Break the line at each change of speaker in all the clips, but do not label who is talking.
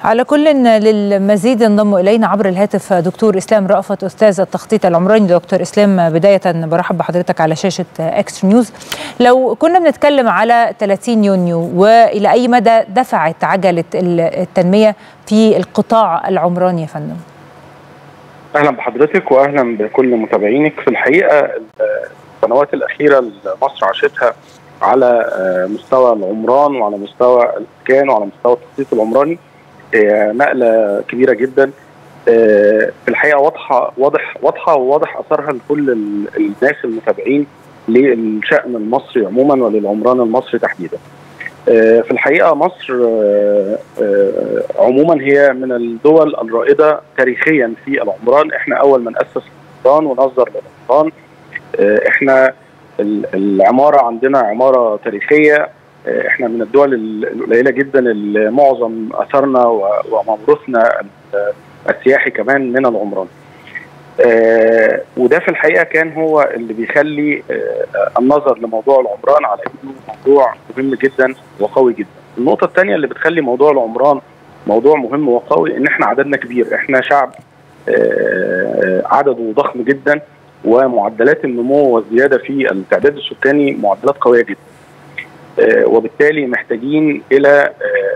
على كل للمزيد ينضم الينا عبر الهاتف دكتور اسلام رأفت استاذ التخطيط العمراني دكتور اسلام بدايه برحب بحضرتك على شاشه اكس نيوز لو كنا بنتكلم على 30 يونيو والى اي مدى دفعت عجله التنميه في القطاع العمراني يا فندم
اهلا بحضرتك واهلا بكل متابعينك في الحقيقه السنوات الاخيره اللي مصر عاشتها على مستوى العمران وعلى مستوى الاسكان وعلى مستوى التخطيط العمراني نقله كبيره جدا في الحقيقه واضحه واضح واضحه وواضح اثرها لكل الناس المتابعين للشان المصري عموما وللعمران المصري تحديدا. في الحقيقه مصر عموما هي من الدول الرائده تاريخيا في العمران، احنا اول من اسس العمران ونظر للعمران. احنا العماره عندنا عماره تاريخيه احنا من الدول القليله جدا اللي معظم اثرنا وموروثنا السياحي كمان من العمران. آه وده في الحقيقه كان هو اللي بيخلي آه النظر لموضوع العمران على انه موضوع مهم جدا وقوي جدا. النقطه الثانيه اللي بتخلي موضوع العمران موضوع مهم وقوي ان احنا عددنا كبير، احنا شعب آه عدده ضخم جدا ومعدلات النمو والزياده في التعداد السكاني معدلات قويه جدا. وبالتالي محتاجين الى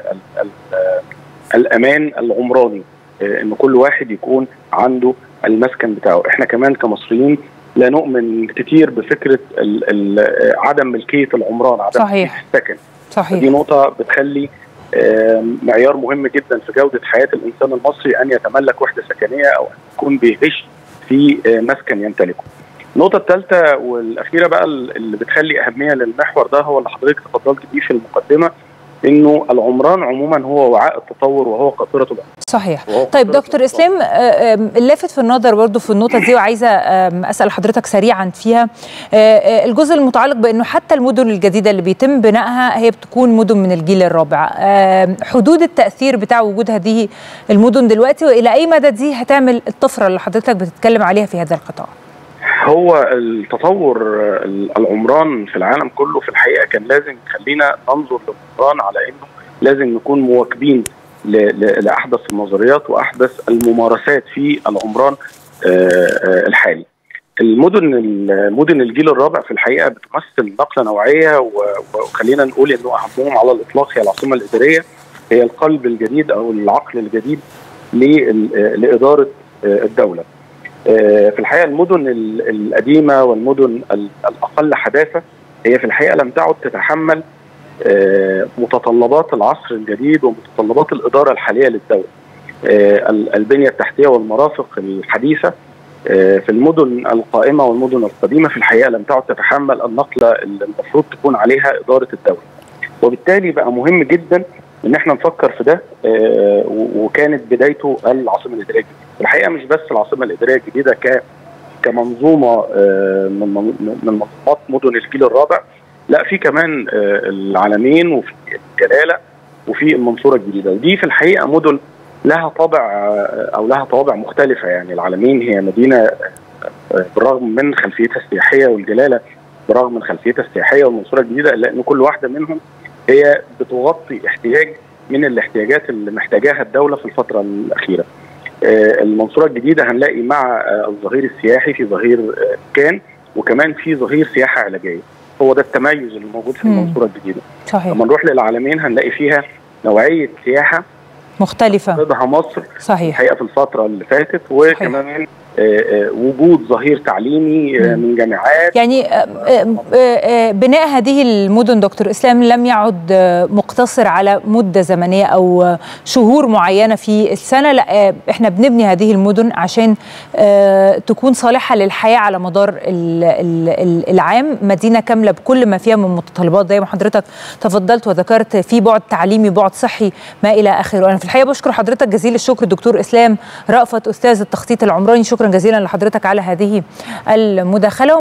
الامان العمراني ان كل واحد يكون عنده المسكن بتاعه احنا كمان كمصريين لا نؤمن كتير بفكره ال ال عدم ملكيه العمران عدم
صحيح
السكن
صحيح
دي نقطه بتخلي معيار مهم جدا في جوده حياه الانسان المصري ان يتملك وحده سكنيه او ان يكون بيعيش في مسكن يمتلكه النقطة الثالثة والأخيرة بقى اللي بتخلي أهمية للمحور ده هو اللي حضرتك تفضلت بيه في المقدمة انه العمران عموما هو وعاء التطور وهو قاطره العمر
صحيح طيب دكتور اسلام اللافت في النظر برضه في النقطه دي وعايزه اسال حضرتك سريعا فيها الجزء المتعلق بانه حتى المدن الجديده اللي بيتم بنائها هي بتكون مدن من الجيل الرابع حدود التاثير بتاع وجود هذه المدن دلوقتي والى اي مدى دي هتعمل الطفره اللي حضرتك بتتكلم عليها في هذا القطاع
هو التطور العمران في العالم كله في الحقيقه كان لازم يخلينا ننظر للعمران على انه لازم نكون مواكبين لاحدث النظريات واحدث الممارسات في العمران الحالي. المدن المدن الجيل الرابع في الحقيقه بتمثل نقله نوعيه وخلينا نقول انه اهمهم على الاطلاق هي العاصمه الاداريه هي القلب الجديد او العقل الجديد لاداره الدوله. في الحقيقه المدن القديمه والمدن الاقل حداثه هي في الحقيقه لم تعد تتحمل متطلبات العصر الجديد ومتطلبات الاداره الحاليه للدوله. البنيه التحتيه والمرافق الحديثه في المدن القائمه والمدن القديمه في الحقيقه لم تعد تتحمل النقله اللي المفروض تكون عليها اداره الدوله. وبالتالي بقى مهم جدا ان احنا نفكر في ده وكانت بدايته العاصمه الاداريه الجديده. الحقيقه مش بس العاصمه الاداريه الجديده ك كمنظومه من من منظومات مدن الجيل الرابع لا في كمان العالمين وفي الجلاله وفي المنصوره الجديده ودي في الحقيقه مدن لها طابع او لها طوابع مختلفه يعني العالمين هي مدينه بالرغم من خلفيتها السياحيه والجلاله بالرغم من خلفيتها السياحيه والمنصوره الجديده الا ان كل واحده منهم هي بتغطي احتياج من الاحتياجات اللي محتاجاها الدوله في الفتره الاخيره. المنصوره الجديده هنلاقي مع الظهير السياحي في ظهير كان وكمان في ظهير سياحه علاجيه. هو ده التميز اللي موجود في المنصوره الجديده.
صحيح.
لما نروح للعالمين هنلاقي فيها نوعيه سياحه
مختلفة
تقصدها مصر
صحيح
الحقيقه في الفتره اللي فاتت وكمان وجود ظهير تعليمي من جامعات
يعني بناء هذه المدن دكتور اسلام لم يعد مقتصر على مده زمنيه او شهور معينه في السنه لا احنا بنبني هذه المدن عشان تكون صالحه للحياه على مدار العام مدينه كامله بكل ما فيها من متطلبات زي ما حضرتك تفضلت وذكرت في بعد تعليمي بعد صحي ما الى اخره انا في الحقيقه بشكر حضرتك جزيل الشكر دكتور اسلام رأفت استاذ التخطيط العمراني شكرا جزيلا لحضرتك على هذه المداخله